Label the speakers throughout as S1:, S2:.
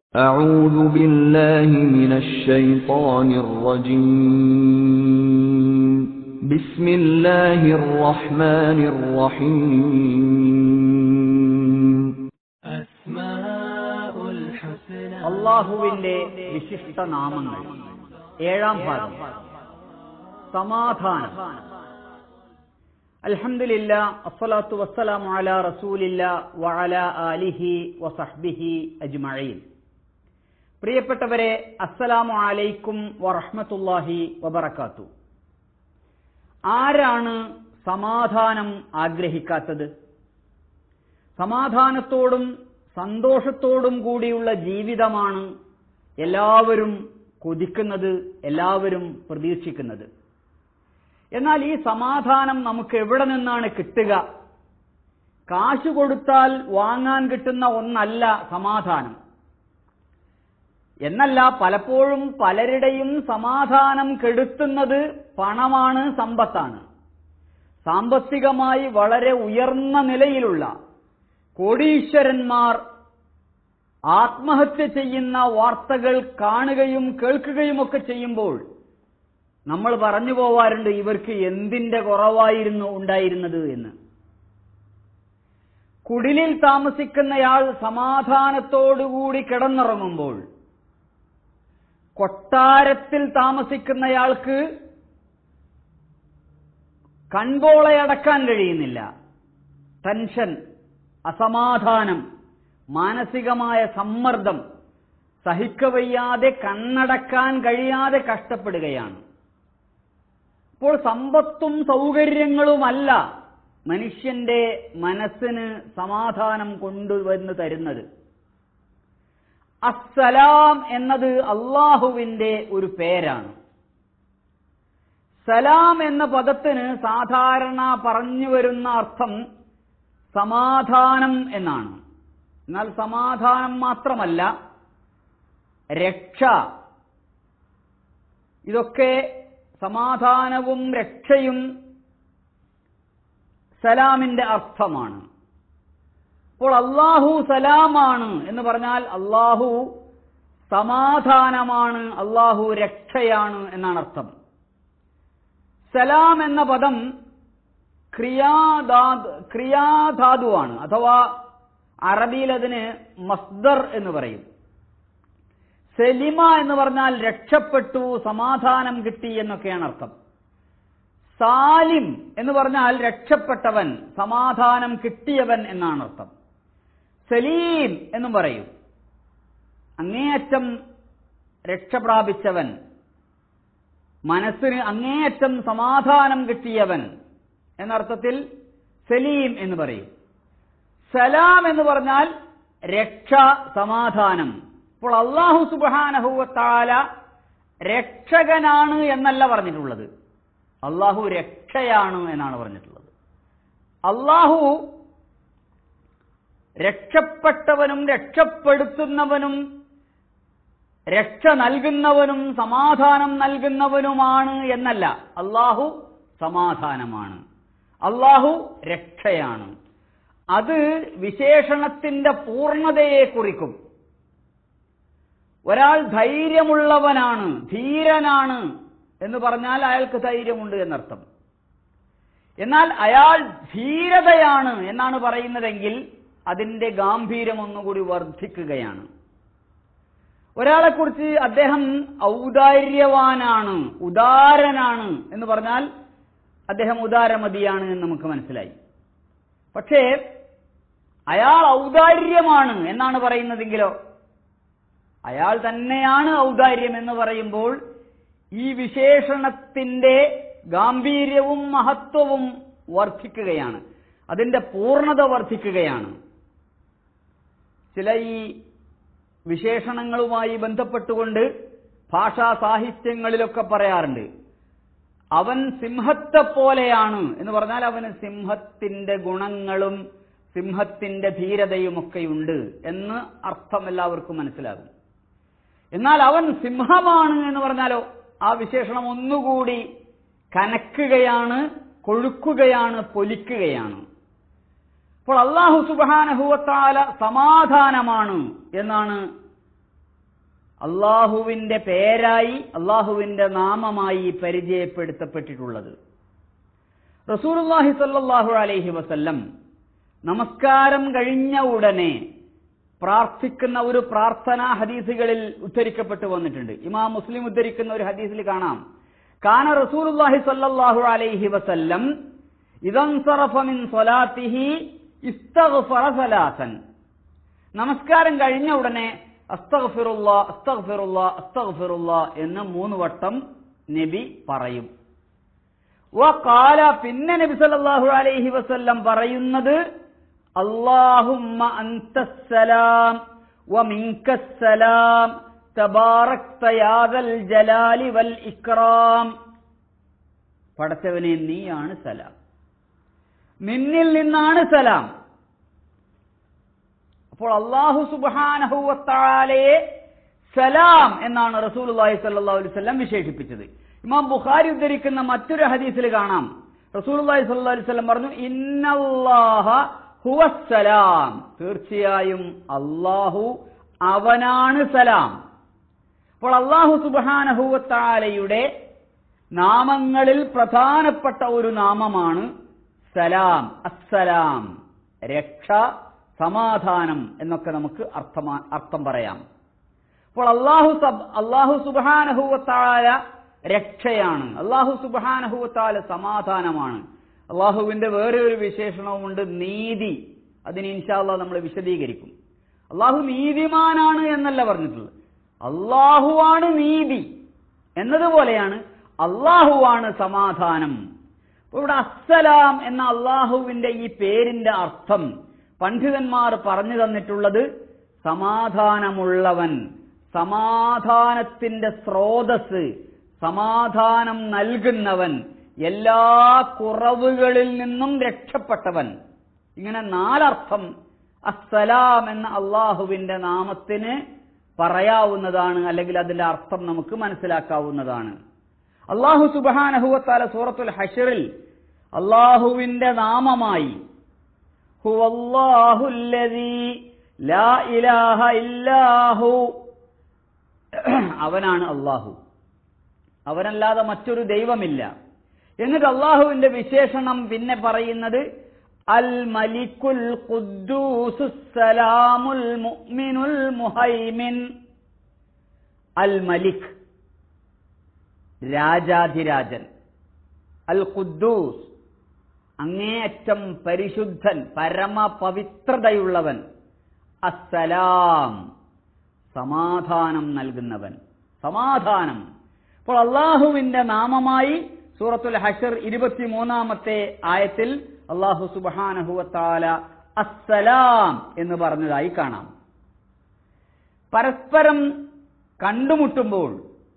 S1: أعوذ بالله من الشيطان الرجيم بسم الله الرحمن الرحيم أسماء الحسنى
S2: അള്ളാഹുവിന്റെ വിശിഷ്ട നാമങ്ങൾ ഏഴാം ഭാഗം സമാധാനം അൽഹംദുലില്ല അസ്സലാത്തു വസ്സലാമു അലാ റസൂലില്ല വഅല ആലിഹി വസഹ്ബിഹി അജ്മഈൻ പ്രിയപ്പെട്ടവരെ അസ്സലാമു അലൈക്കും വറഹ്മത്തുള്ളാഹി വബറകാത്തു ആരാണ് സമാധാനം ആഗ്രഹിക്കാത്തത് സമാധാനത്തോടും സന്തോഷത്തോടും കൂടിയുള്ള ജീവിതമാണ് എല്ലാവരും കൊതിക്കുന്നത് എല്ലാവരും പ്രതീക്ഷിക്കുന്നത് എന്നാൽ ഈ സമാധാനം നമുക്ക് എവിടെ നിന്നാണ് കിട്ടുക കാശ് കൊടുത്താൽ വാങ്ങാൻ കിട്ടുന്ന ഒന്നല്ല സമാധാനം എന്നല്ല പലപ്പോഴും പലരുടെയും സമാധാനം കെടുത്തുന്നത് പണമാണ് സമ്പത്താണ് സാമ്പത്തികമായി വളരെ ഉയർന്ന നിലയിലുള്ള കോടീശ്വരന്മാർ ആത്മഹത്യ ചെയ്യുന്ന വാർത്തകൾ കാണുകയും കേൾക്കുകയുമൊക്കെ ചെയ്യുമ്പോൾ നമ്മൾ പറഞ്ഞു പോവാറുണ്ട് ഇവർക്ക് എന്തിന്റെ കുറവായിരുന്നു ഉണ്ടായിരുന്നത് എന്ന് കുടിലിൽ താമസിക്കുന്നയാൾ സമാധാനത്തോടുകൂടി കിടന്നുറങ്ങുമ്പോൾ കൊട്ടാരത്തിൽ താമസിക്കുന്നയാൾക്ക് കൺപോളയടക്കാൻ കഴിയുന്നില്ല ടെൻഷൻ അസമാധാനം മാനസികമായ സമ്മർദ്ദം സഹിക്കവയ്യാതെ കണ്ണടക്കാൻ കഴിയാതെ കഷ്ടപ്പെടുകയാണ് അപ്പോൾ സമ്പത്തും സൗകര്യങ്ങളുമല്ല മനുഷ്യന്റെ മനസ്സിന് സമാധാനം കൊണ്ടുവന്ന് തരുന്നത് അസ്സലാം എന്നത് അള്ളാഹുവിന്റെ ഒരു പേരാണ് സലാം എന്ന പദത്തിന് സാധാരണ പറഞ്ഞു വരുന്ന അർത്ഥം സമാധാനം എന്നാണ് എന്നാൽ സമാധാനം മാത്രമല്ല രക്ഷ ഇതൊക്കെ സമാധാനവും രക്ഷയും സലാമിന്റെ അർത്ഥമാണ് അപ്പോൾ അള്ളാഹു സലാമാണ് എന്ന് പറഞ്ഞാൽ അള്ളാഹു സമാധാനമാണ് അള്ളാഹു രക്ഷയാണ് എന്നാണ് അർത്ഥം സലാം എന്ന പദം ക്രിയാധാതു ക്രിയാധാതുവാണ് അഥവാ അറബിയിൽ അതിന് മസ്ദർ എന്ന് പറയും സെലിമ എന്ന് പറഞ്ഞാൽ രക്ഷപ്പെട്ടു സമാധാനം കിട്ടി എന്നൊക്കെയാണ് അർത്ഥം സാലിം എന്ന് പറഞ്ഞാൽ രക്ഷപ്പെട്ടവൻ സമാധാനം കിട്ടിയവൻ എന്നാണ് അർത്ഥം സലീം എന്നും പറയും അങ്ങേയറ്റം രക്ഷ പ്രാപിച്ചവൻ മനസ്സിന് അങ്ങേയറ്റം സമാധാനം കിട്ടിയവൻ എന്നർത്ഥത്തിൽ സലീം എന്ന് പറയും സലാം എന്ന് പറഞ്ഞാൽ രക്ഷ സമാധാനം ഇപ്പോൾ അള്ളാഹു സുബാനഹുവത്താല രക്ഷകനാണ് എന്നല്ല പറഞ്ഞിട്ടുള്ളത് അള്ളാഹു രക്ഷയാണ് എന്നാണ് പറഞ്ഞിട്ടുള്ളത് അള്ളാഹു രക്ഷപ്പെട്ടവനും രക്ഷപ്പെടുത്തുന്നവനും രക്ഷ നൽകുന്നവനും സമാധാനം നൽകുന്നവനുമാണ് എന്നല്ല അള്ളാഹു സമാധാനമാണ് അള്ളാഹു രക്ഷയാണ് അത് വിശേഷണത്തിന്റെ പൂർണ്ണതയെ കുറിക്കും ഒരാൾ ധൈര്യമുള്ളവനാണ് ധീരനാണ് എന്ന് പറഞ്ഞാൽ അയാൾക്ക് ധൈര്യമുണ്ട് എന്നർത്ഥം എന്നാൽ അയാൾ ധീരതയാണ് എന്നാണ് പറയുന്നതെങ്കിൽ അതിന്റെ ഗാംഭീര്യം ഒന്നുകൂടി വർദ്ധിക്കുകയാണ് ഒരാളെക്കുറിച്ച് അദ്ദേഹം ഔദാര്യവാനാണ് ഉദാരനാണ് എന്ന് പറഞ്ഞാൽ അദ്ദേഹം ഉദാരമതിയാണ് എന്ന് നമുക്ക് മനസ്സിലായി പക്ഷേ അയാൾ ഔദാര്യമാണ് എന്നാണ് പറയുന്നതെങ്കിലോ അയാൾ തന്നെയാണ് ഔദാര്യം എന്ന് പറയുമ്പോൾ ഈ വിശേഷണത്തിന്റെ ഗാംഭീര്യവും മഹത്വവും വർദ്ധിക്കുകയാണ് അതിന്റെ പൂർണ്ണത വർദ്ധിക്കുകയാണ് ചില ഈ വിശേഷണങ്ങളുമായി ബന്ധപ്പെട്ടുകൊണ്ട് ഭാഷാ സാഹിത്യങ്ങളിലൊക്കെ പറയാറുണ്ട് അവൻ സിംഹത്തെ പോലെയാണ് എന്ന് പറഞ്ഞാൽ അവന് സിംഹത്തിന്റെ ഗുണങ്ങളും സിംഹത്തിന്റെ ധീരതയുമൊക്കെയുണ്ട് എന്ന് അർത്ഥം എല്ലാവർക്കും മനസ്സിലാകും എന്നാൽ അവൻ സിംഹമാണ് എന്ന് പറഞ്ഞാലോ ആ വിശേഷണം ഒന്നുകൂടി കനക്കുകയാണ് കൊഴുക്കുകയാണ് പൊലിക്കുകയാണ് അപ്പോൾ അള്ളാഹു സുബാനഹുവത്താല സമാധാനമാണ് എന്നാണ് അള്ളാഹുവിന്റെ പേരായി അള്ളാഹുവിന്റെ നാമമായി പരിചയപ്പെടുത്തപ്പെട്ടിട്ടുള്ളത് റസൂലുള്ളാഹി സ്വല്ലല്ലാഹു അലൈഹി വസല്ലം നമസ്കാരം കഴിഞ്ഞ ഉടനെ പ്രാർത്ഥിക്കുന്ന ഒരു പ്രാർത്ഥനാ ഹദീസുകളിൽ ഉദ്ധരിക്കപ്പെട്ടു വന്നിട്ടുണ്ട് ഇമാം മുസ്ലിം ഉദ്ധരിക്കുന്ന ഒരു ഹദീസിൽ കാണാം കാന റസൂലുള്ളാഹി സ്വല്ലല്ലാഹു അലൈഹി വസല്ലം ഇദൻസറഫ മിൻ സ്വലാത്തിഹി ഇസ്തഗ്ഫറ സലാസൻ നമസ്കാരം കഴിഞ്ഞ ഉടനെ അസ്തഗ്ഫിറുല്ലാ അസ്തഗ്ഫിറുല്ലാ അസ്തഗ്ഫിറുല്ലാ എന്ന് മൂന്ന് വട്ടം നബി പറയും വഖാല പിന്നെ നബി സല്ലല്ലാഹു അലൈഹി വസല്ലം പറയുന്നത് അല്ലാഹുമ്മ അന്തസ്സലാം വമിൻകസ്സലാം തബാറക്ത യാദൽ ജലാലി വൽ ഇക്റാം പടച്ചവനെ നീയാണ് സലാം നിന്നിൽ നിന്നാണ് സലാം അപ്പോൾ അള്ളാഹു സുബാനഹുവത്താലയെ സലാം എന്നാണ് റസൂലുള്ളാഹി സ്വല്ലല്ലാഹു അലൈഹി വസല്ലം വിശേഷിപ്പിച്ചത് ഇമാം ബുഖാരി ഉദ്ധരിക്കുന്ന മറ്റൊരു ഹദീസിൽ കാണാം റസൂലുള്ളാഹി സ്വല്ലല്ലാഹു അലൈഹി വസല്ലം പറഞ്ഞു ഇന്നല്ലാഹ ഹുവസ്സലാം തീർച്ചയായും അള്ളാഹു അവനാണ് സലാം അപ്പോൾ അള്ളാഹു സുബാനഹുവത്താലയുടെ നാമങ്ങളിൽ പ്രധാനപ്പെട്ട ഒരു നാമമാണ് സലാം അസ്സലാം രക്ഷ സമാധാനം എന്നൊക്കെ നമുക്ക് അർത്ഥമാ അർത്ഥം പറയാം അപ്പോൾ അള്ളാഹു സബ് അള്ളാഹു സുബാനഹുവത്താല രക്ഷയാണ് അള്ളാഹു സുബാനഹുവത്താല സമാധാനമാണ് അള്ളാഹുവിന്റെ വേറെ ഒരു വിശേഷണവുമുണ്ട് നീതി അതിന് ഇൻഷാല്ല നമ്മൾ വിശദീകരിക്കും അള്ളാഹു നീതിമാനാണ് എന്നല്ല പറഞ്ഞിട്ടുള്ളത് അള്ളാഹുവാണ് നീതി എന്നതുപോലെയാണ് അള്ളാഹുവാണ് സമാധാനം അപ്പൊ ഇവിടെ അസ്സലാം എന്ന അള്ളാഹുവിന്റെ ഈ പേരിന്റെ അർത്ഥം പണ്ഡിതന്മാർ പറഞ്ഞു തന്നിട്ടുള്ളത് സമാധാനമുള്ളവൻ സമാധാനത്തിന്റെ സ്രോതസ് സമാധാനം നൽകുന്നവൻ എല്ലാ കുറവുകളിൽ നിന്നും രക്ഷപ്പെട്ടവൻ ഇങ്ങനെ നാലർത്ഥം അസ്സലാം എന്ന അള്ളാഹുവിന്റെ നാമത്തിന് പറയാവുന്നതാണ് അല്ലെങ്കിൽ അതിന്റെ അർത്ഥം നമുക്ക് മനസ്സിലാക്കാവുന്നതാണ് അള്ളാഹു സുബാനഹുവത്താല സൂറത്തുൽ ഹഷറിൽ അള്ളാഹുവിന്റെ നാമമായി ഹുവല്ലാഹുല്ലദീ ലാ ഇലാഹ ഇല്ലാഹു അവനാണ് അള്ളാഹു അവനല്ലാതെ മറ്റൊരു ദൈവമില്ല എന്നിട്ട് അള്ളാഹുവിന്റെ വിശേഷണം പിന്നെ പറയുന്നത് അൽ മലിക്കുൽ ഖുദ്ദൂസു സലാമുൽ മുഅ്മിനുൽ മുഹൈമിൻ അൽ മലിക് രാജാധിരാജൻ അൽ ഖുദ്ദൂസ് അങ്ങേയറ്റം പരിശുദ്ധൻ പരമ പവിത്രതയുള്ളവൻ അസ്സലാം സമാധാനം നൽകുന്നവൻ സമാധാനം അപ്പോൾ അള്ളാഹുവിന്റെ നാമമായി സൂറത്തുൽ ഹഷർ ഇരുപത്തിമൂന്നാമത്തെ ആയത്തിൽ അള്ളാഹു സുബാനഹുവത്താല അസ്സലാം എന്ന് പറഞ്ഞതായി കാണാം പരസ്പരം കണ്ടുമുട്ടുമ്പോൾ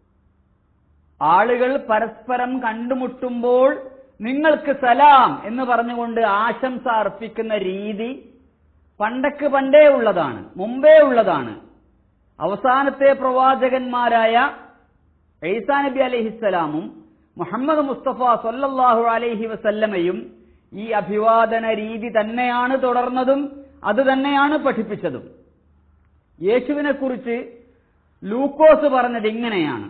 S2: ആളുകൾ പരസ്പരം കണ്ടുമുട്ടുമ്പോൾ നിങ്ങൾക്ക് സലാം എന്ന് പറഞ്ഞുകൊണ്ട് ആശംസ അർപ്പിക്കുന്ന രീതി പണ്ടക്ക് പണ്ടേ ഉള്ളതാണ് മുമ്പേ ഉള്ളതാണ് അവസാനത്തെ പ്രവാചകന്മാരായ ഈസാ നബി അലഹിസ്സലാമും മുഹമ്മദ് മുസ്തഫ സൊല്ലാഹു അലൈഹി വസല്ലമയും ഈ അഭിവാദന രീതി തന്നെയാണ് തുടർന്നതും അത് തന്നെയാണ് പഠിപ്പിച്ചതും യേശുവിനെ കുറിച്ച് ലൂക്കോസ് പറഞ്ഞത് ഇങ്ങനെയാണ്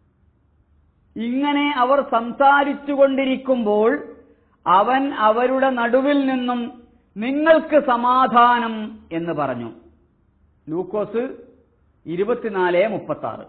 S2: ഇങ്ങനെ അവർ സംസാരിച്ചു കൊണ്ടിരിക്കുമ്പോൾ അവൻ അവരുടെ നടുവിൽ നിന്നും നിങ്ങൾക്ക് സമാധാനം എന്ന് പറഞ്ഞു ലൂക്കോസ് ഇരുപത്തിനാല് മുപ്പത്തി ആറ്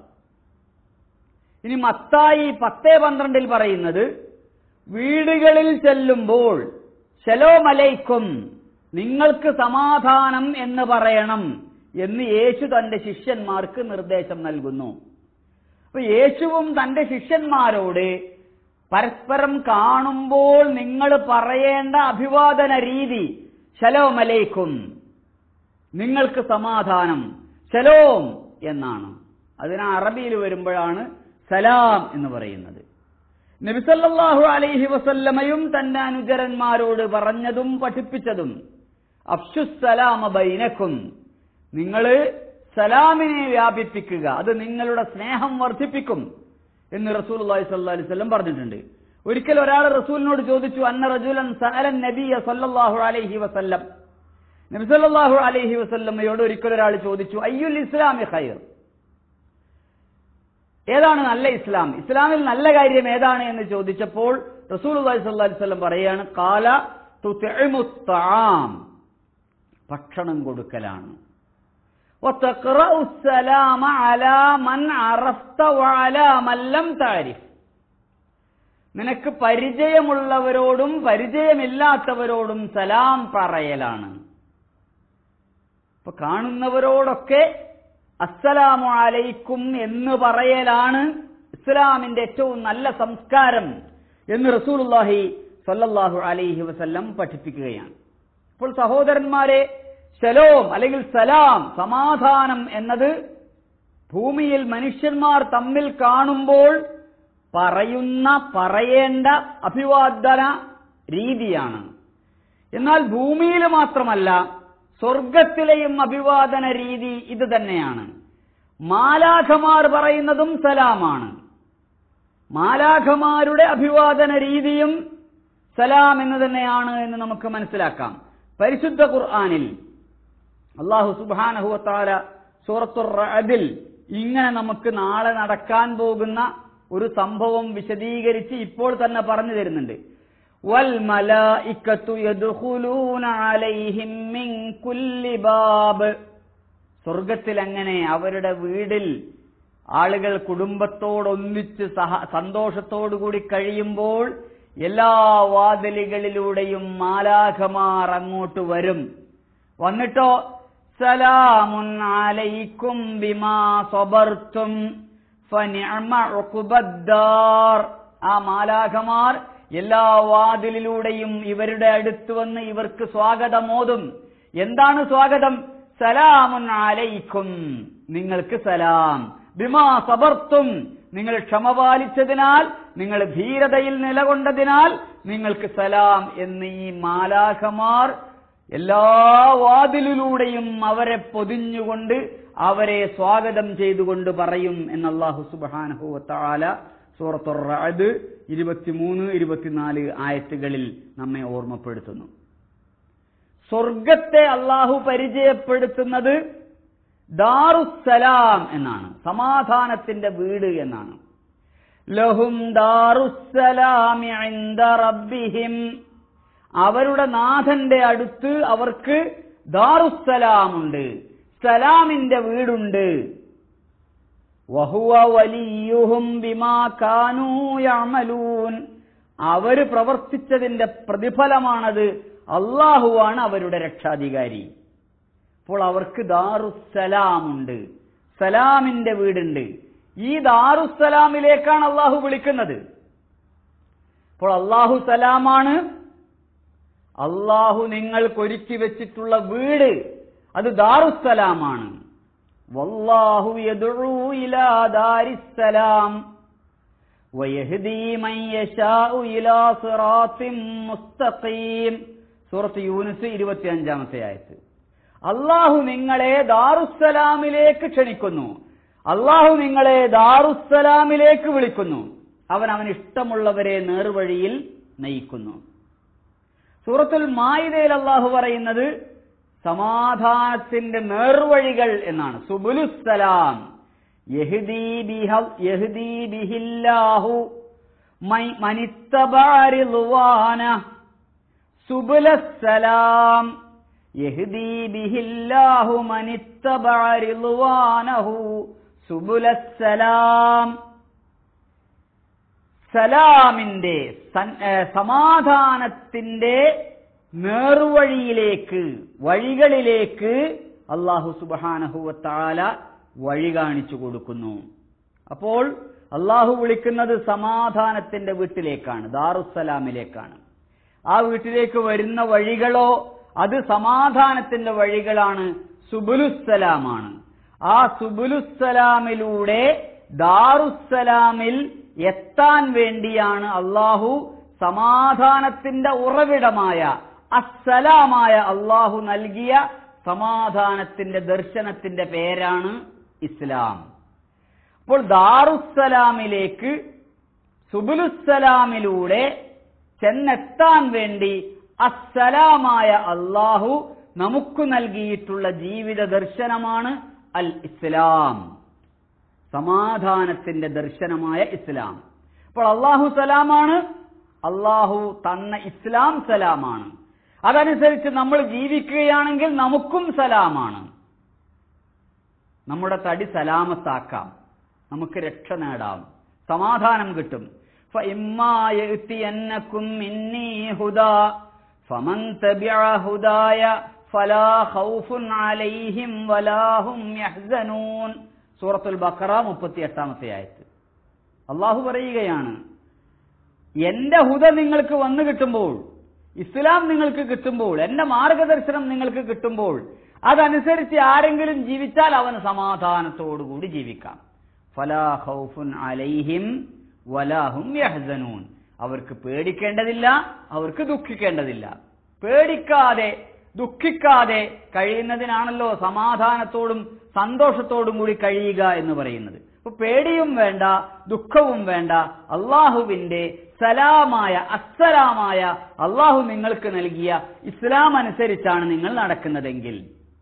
S2: ഇനി മത്തായി പത്തേ പന്ത്രണ്ടിൽ പറയുന്നത് വീടുകളിൽ ചെല്ലുമ്പോൾ ശലോമലൈക്കും നിങ്ങൾക്ക് സമാധാനം എന്ന് പറയണം എന്ന് യേശു തന്റെ ശിഷ്യന്മാർക്ക് നിർദ്ദേശം നൽകുന്നു അപ്പൊ യേശുവും തന്റെ ശിഷ്യന്മാരോട് പരസ്പരം കാണുമ്പോൾ നിങ്ങൾ പറയേണ്ട അഭിവാദന രീതി ശലോമലൈക്കും നിങ്ങൾക്ക് സമാധാനം ശലോം എന്നാണ് അതിന് അറബിയിൽ വരുമ്പോഴാണ് സലാം എന്ന് പറയുന്നത് നബിസല്ലാഹു അലൈഹി വസല്ലമയും തന്റെ അനുചരന്മാരോട് പറഞ്ഞതും പഠിപ്പിച്ചതും അഫ്ഷുസലാമ ബൈനക്കും നിങ്ങൾ സലാമിനെ വ്യാപിപ്പിക്കുക അത് നിങ്ങളുടെ സ്നേഹം വർദ്ധിപ്പിക്കും എന്ന് റസൂൽ അള്ളാഹി സല്ലാ അലൈഹി സ്വല്ലം പറഞ്ഞിട്ടുണ്ട് ഒരിക്കൽ ഒരാൾ റസൂലിനോട് ചോദിച്ചു അന്ന റജുലൻ സഅലൻ നബിയ സല്ലല്ലാഹു അലൈഹി വസല്ലം നബി സല്ലല്ലാഹു അലൈഹി വസല്ലമയോട് ഒരിക്കൽ ഒരാൾ ചോദിച്ചു അയ്യുൽ ഇസ്ലാമി ഖൈർ ഏതാണ് നല്ല ഇസ്ലാം ഇസ്ലാമിൽ നല്ല കാര്യം ഏതാണ് എന്ന് ചോദിച്ചപ്പോൾ റസൂൽ സല്ലല്ലാഹു അലൈഹി വസല്ലം പറയാണ് കാല തുത്ഇമു ത്വആം ഭക്ഷണം കൊടുക്കലാണ് وتقرأ السلام على من عرفت وعلى من لم تعرف നിനക്ക് പരിചയമുള്ളവരോടും പരിചയമില്ലാത്തവരോടും സലാം പറയലാണ് ഇപ്പൊ കാണുന്നവരോടൊക്കെ അസ്സലാമു അലൈക്കും എന്ന് പറയലാണ് ഇസ്ലാമിന്റെ ഏറ്റവും നല്ല സംസ്കാരം എന്ന് റസൂലുള്ളാഹി സല്ലല്ലാഹു അലൈഹി വസല്ലം പഠിപ്പിക്കുകയാണ് അപ്പോൾ സഹോദരന്മാരെ ശലോം അല്ലെങ്കിൽ സലാം സമാധാനം എന്നത് ഭൂമിയിൽ മനുഷ്യന്മാർ തമ്മിൽ കാണുമ്പോൾ പറയുന്ന പറയേണ്ട അഭിവാദന രീതിയാണ് എന്നാൽ ഭൂമിയിൽ മാത്രമല്ല സ്വർഗത്തിലെയും അഭിവാദന രീതി ഇത് തന്നെയാണ് മാലാഖമാർ പറയുന്നതും സലാമാണ് മാലാഖമാരുടെ അഭിവാദന രീതിയും സലാം എന്ന് തന്നെയാണ് എന്ന് നമുക്ക് മനസ്സിലാക്കാം പരിശുദ്ധ ഖുർആാനിൽ അള്ളാഹു സുബാനഹുവത്താല സൂറത്തുർ റഅദിൽ ഇങ്ങനെ നമുക്ക് നാളെ നടക്കാൻ പോകുന്ന ഒരു സംഭവം വിശദീകരിച്ച് ഇപ്പോൾ തന്നെ പറഞ്ഞു തരുന്നുണ്ട് വൽ മലായിക്കത്തു യദ്ഖുലൂന അലൈഹിം മിൻ കുല്ലി ബാബ് സ്വർഗത്തിൽ അങ്ങനെ അവരുടെ വീടിൽ ആളുകൾ കുടുംബത്തോടൊന്നിച്ച് സഹ സന്തോഷത്തോടുകൂടി കഴിയുമ്പോൾ എല്ലാ വാതിലുകളിലൂടെയും മാലാഖമാർ അങ്ങോട്ട് വരും വന്നിട്ടോ സലാമുൻ അലൈക്കും ബിമാ സബർത്തും ഫനിഅമ ഉഖ്ബദ്ദാർ ആ മാലാഖമാർ എല്ലാ വാതിലിലൂടെയും ഇവരുടെ അടുത്ത് വന്ന് ഇവർക്ക് സ്വാഗതമോതും എന്താണ് സ്വാഗതം സലാമുൻ അലൈക്കും നിങ്ങൾക്ക് സലാം ബിമാ സബർത്തും നിങ്ങൾ ക്ഷമ പാലിച്ചതിനാൽ നിങ്ങൾ ധീരതയിൽ നിലകൊണ്ടതിനാൽ നിങ്ങൾക്ക് സലാം എന്ന് ഈ മാലാഖമാർ എല്ലാ വാതിലിലൂടെയും അവരെ പൊതിഞ്ഞുകൊണ്ട് അവരെ സ്വാഗതം ചെയ്തുകൊണ്ട് പറയും എന്ന് അള്ളാഹു സുബാനഹു താല സൂറത്തുർ റഅദ് ഇരുപത്തിമൂന്ന് ഇരുപത്തിനാല് ആയത്തുകളിൽ നമ്മെ ഓർമ്മപ്പെടുത്തുന്നു സ്വർഗത്തെ അള്ളാഹു പരിചയപ്പെടുത്തുന്നത് ദാറുസലാം എന്നാണ് സമാധാനത്തിന്റെ വീട് എന്നാണ് ലഹും ദാറുസലാമി ഇൻദ റബ്ബിഹിം അവരുടെ നാഥന്റെ അടുത്ത് അവർക്ക് ദാറുസലാമുണ്ട് സലാമിന്റെ വീടുണ്ട് വഹുവ വലിയുഹും ബിമാ കാനൂ യഅമലൂൻ അവര് പ്രവർത്തിച്ചതിന്റെ പ്രതിഫലമാണത് അള്ളാഹുവാണ് അവരുടെ രക്ഷാധികാരി അപ്പോൾ അവർക്ക് ദാറുസലാമുണ്ട് സലാമിന്റെ വീടുണ്ട് ഈ ദാറുസലാമിലേക്കാണ് അള്ളാഹു വിളിക്കുന്നത് അപ്പോൾ അള്ളാഹു സലാമാണ് അള്ളാഹു നിങ്ങൾക്കൊരുക്കി വെച്ചിട്ടുള്ള വീട് അത് ദാറുസലാമാണ് വല്ലാഹു യദ്ഉ ഇലാ ദാരിസ്സലാം വയഹ്ദി മൻ യശാഉ ഇലാ സിറാത്തിൻ മുസ്തഖീം സൂറത്ത് യൂനുസ് 25 ആയത്ത് അള്ളാഹു നിങ്ങളെ ദാറുസ്സലാമിലേക്ക് ക്ഷണിക്കുന്നു അള്ളാഹു നിങ്ങളെ ദാറുസ്സലാമിലേക്ക് വിളിക്കുന്നു അവൻ അവന് ഇഷ്ടമുള്ളവരെ നേർവഴിയിൽ നയിക്കുന്നു സൂറത്തുൽ മായിദയിൽ അള്ളാഹു പറയുന്നത് സമാധാനത്തിന്റെ നേർവഴികൾ എന്നാണ് സുബുലുസലാം യഹ്ദീ ബിഹ- യഹ്ദീ ബിഹില്ലാഹു മൈ- മനിത്തബഅ റിദ്വാനഹ് സുബുലസ്സലാം യഹ്ദീ ബിഹില്ലാഹു മനിത്തബഅ റിദ്വാനഹു സുബുലസ്സലാം സലാമിന്റെ സൻ- ഏ, സമാധാനത്തിന്റെ നേർവഴിയിലേക്ക് വഴികളിലേക്ക് അള്ളാഹു സുബാനഹുവത്താല വഴി കാണിച്ചു കൊടുക്കുന്നു അപ്പോൾ അള്ളാഹു വിളിക്കുന്നത് സമാധാനത്തിന്റെ വീട്ടിലേക്കാണ് ദാറുസലാമിലേക്കാണ് ആ വീട്ടിലേക്ക് വരുന്ന വഴികളോ അത് സമാധാനത്തിന്റെ വഴികളാണ് സുബുലുസലാമാണ് ആ സുബുലുസലാമിലൂടെ ദാറുസലാമിൽ എത്താൻ വേണ്ടിയാണ് അള്ളാഹു സമാധാനത്തിന്റെ ഉറവിടമായ അസ്സലാമായ അള്ളാഹു നൽകിയ സമാധാനത്തിന്റെ ദർശനത്തിന്റെ പേരാണ് ഇസ്ലാം അപ്പോൾ ദാറുസലാമിലേക്ക് സുബുലുസലാമിലൂടെ ചെന്നെത്താൻ വേണ്ടി അസ്സലാമായ അള്ളാഹു നമുക്ക് നൽകിയിട്ടുള്ള ജീവിത ദർശനമാണ് അൽ ഇസ്ലാം സമാധാനത്തിന്റെ ദർശനമായ ഇസ്ലാം അപ്പോൾ അള്ളാഹു സലാമാണ് അള്ളാഹു തന്ന ഇസ്ലാം സലാമാണ് അതനുസരിച്ച് നമ്മൾ ജീവിക്കുകയാണെങ്കിൽ നമുക്കും സലാമാണ് നമ്മുടെ തടി സലാമത്താക്കാം നമുക്ക് രക്ഷ നേടാം സമാധാനം കിട്ടും فإما يأتينكم مني هدى فمن تبع هداي فلا خوف عليهم ولا هم يحزنون സൂറത്തുൽ ബഖറ മുപ്പത്തി എട്ടാമത്തെ ആയത്ത് അള്ളാഹു പറയുകയാണ് എന്റെ ഹുദ നിങ്ങൾക്ക് വന്നു കിട്ടുമ്പോൾ ഇസ്ലാം നിങ്ങൾക്ക് കിട്ടുമ്പോൾ എന്റെ മാർഗദർശനം നിങ്ങൾക്ക് കിട്ടുമ്പോൾ അതനുസരിച്ച് ആരെങ്കിലും ജീവിച്ചാൽ അവന് സമാധാനത്തോടുകൂടി ജീവിക്കാം ഫലാ ഖൗഫുൻ അലൈഹിം വലാഹും യഹ്സനൂൻ അവർക്ക് പേടിക്കേണ്ടതില്ല അവർക്ക് ദുഃഖിക്കേണ്ടതില്ല പേടിക്കാതെ ദുഃഖിക്കാതെ കഴിയുന്നതിനാണല്ലോ സമാധാനത്തോടും സന്തോഷത്തോടും കൂടി കഴിയുക എന്ന് പറയുന്നത് അപ്പൊ പേടിയും വേണ്ട ദുഃഖവും വേണ്ട അള്ളാഹുവിന്റെ സലാമായ അസ്സലാമായ അള്ളാഹു നിങ്ങൾക്ക് നൽകിയ ഇസ്ലാം അനുസരിച്ചാണ് നിങ്ങൾ നടക്കുന്നതെങ്കിൽ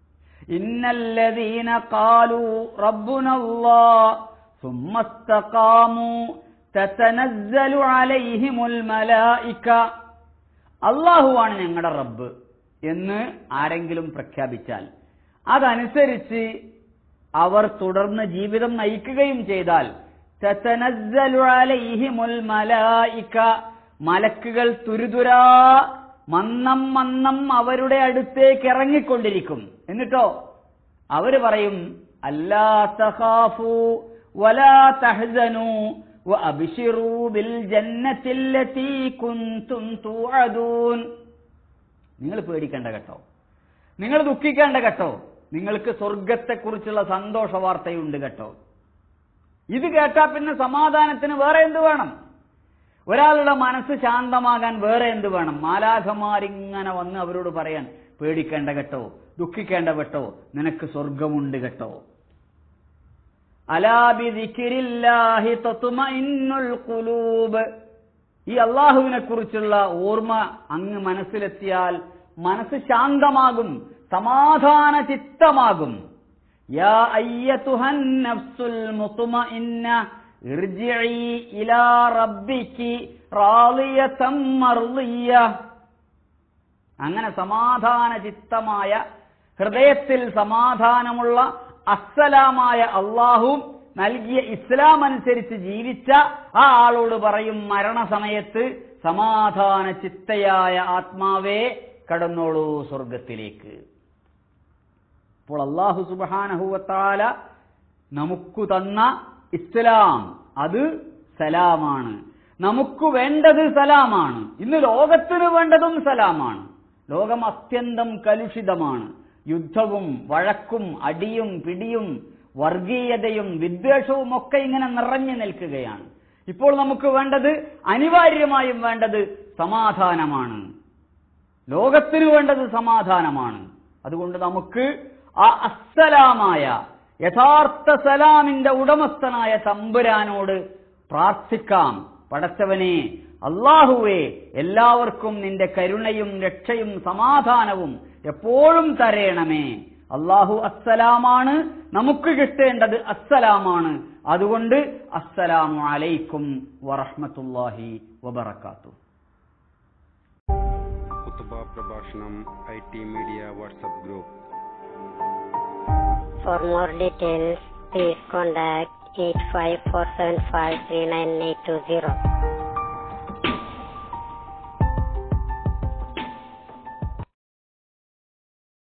S2: ഇന്നല്ലദീന കാലു റബ്ബുനല്ലാ ثم استقاموا تتنزل عليهم الملائكة അള്ളാഹുവാണ് ഞങ്ങളുടെ റബ്ബ് എന്ന് ആരെങ്കിലും പ്രഖ്യാപിച്ചാൽ അതനുസരിച്ച് അവർ തുടർന്ന് ജീവിതം നയിക്കുകയും ചെയ്താൽ തതനസ്സലു അലൈഹിമുൽ മലായിക മലക്കുകൾ തുരുതുരാ മന്നം മന്നം അവരുടെ അടുത്തേക്ക് ഇറങ്ങിക്കൊണ്ടിരിക്കും എന്നിട്ടോ അവര് പറയും അല്ലാ തഖാഫു വലാ തഹ്സനു وأبشروا بالجنة التي كنتم توعدون നിങ്ങൾ പേടിക്കേണ്ട കേട്ടോ നിങ്ങൾ ദുഃഖിക്കേണ്ട കേട്ടോ നിങ്ങൾക്ക് സ്വർഗത്തെക്കുറിച്ചുള്ള സന്തോഷ വാർത്തയുണ്ട് കേട്ടോ ഇത് കേട്ടാ പിന്നെ സമാധാനത്തിന് വേറെ എന്ത് വേണം ഒരാളുടെ മനസ്സ് ശാന്തമാകാൻ വേറെ എന്ത് വേണം മാലാഖമാരിങ്ങനെ വന്ന് അവരോട് പറയാൻ പേടിക്കേണ്ട കേട്ടോ ദുഃഖിക്കേണ്ട കേട്ടോ നിനക്ക് സ്വർഗമുണ്ട് കേട്ടോ അലാബിദിക്കിരില്ലാഹി തത്തുമഇന്നുൽ ഖുലൂബ് ഈ അള്ളാഹുവിനെ കുറിച്ചുള്ള ഓർമ്മ അങ്ങ് മനസ്സിലെത്തിയാൽ മനസ്സ് ശാന്തമാകും സമാധാന ചിത്തമാകും യാ അയ്യതുഹൻ നഫ്സുൽ മുത്മഇന്ന ഇർജിഇ ഇലാ റബ്ബികി റാളിയതം മർളിയ അങ്ങനെ സമാധാന ചിത്തമായ ഹൃദയത്തിൽ സമാധാനമുള്ള അസ്സലാമായ അള്ളാഹു നൽകിയ ഇസ്ലാം അനുസരിച്ച് ജീവിച്ച ആ ആളോട് പറയും മരണസമയത്ത് സമാധാന ചിത്തയായ ആത്മാവേ കടന്നോളൂ സ്വർഗത്തിലേക്ക് അപ്പോൾ അള്ളാഹു സുബാനഹുവത്താല നമുക്ക് തന്ന ഇസ്ലാം അത് സലാമാണ് നമുക്ക് വേണ്ടത് സലാമാണ് ഇന്ന് ലോകത്തിന് വേണ്ടതും സലാമാണ് ലോകം അത്യന്തം കലുഷിതമാണ് യുദ്ധവും വഴക്കും അടിയും പിടിയും വർഗീയതയും വിദ്വേഷവും ഒക്കെ ഇങ്ങനെ നിറഞ്ഞു നിൽക്കുകയാണ് ഇപ്പോൾ നമുക്ക് വേണ്ടത് അനിവാര്യമായും വേണ്ടത് സമാധാനമാണ് ലോകത്തിന് വേണ്ടത് സമാധാനമാണ് അതുകൊണ്ട് നമുക്ക് ആ അസ്സലാമായ യഥാർത്ഥ സലാമിന്റെ ഉടമസ്ഥനായ തമ്പുരാനോട് പ്രാർത്ഥിക്കാം പടച്ചവനെ അള്ളാഹുവേ എല്ലാവർക്കും നിന്റെ കരുണയും രക്ഷയും സമാധാനവും എപ്പോഴും തരയണമേ അള്ളാഹു അസ്സലാമാണ് നമുക്ക് കിട്ടേണ്ടത് അസ്സലാമാണ് അതുകൊണ്ട് അസ്സലാമു അലൈക്കും വറഹ്മത്തുള്ളാഹി വബറകാത്തു
S3: കുത്തുബ പ്രഭാഷണം I T media WhatsApp group
S4: For more details, please contact 854753980.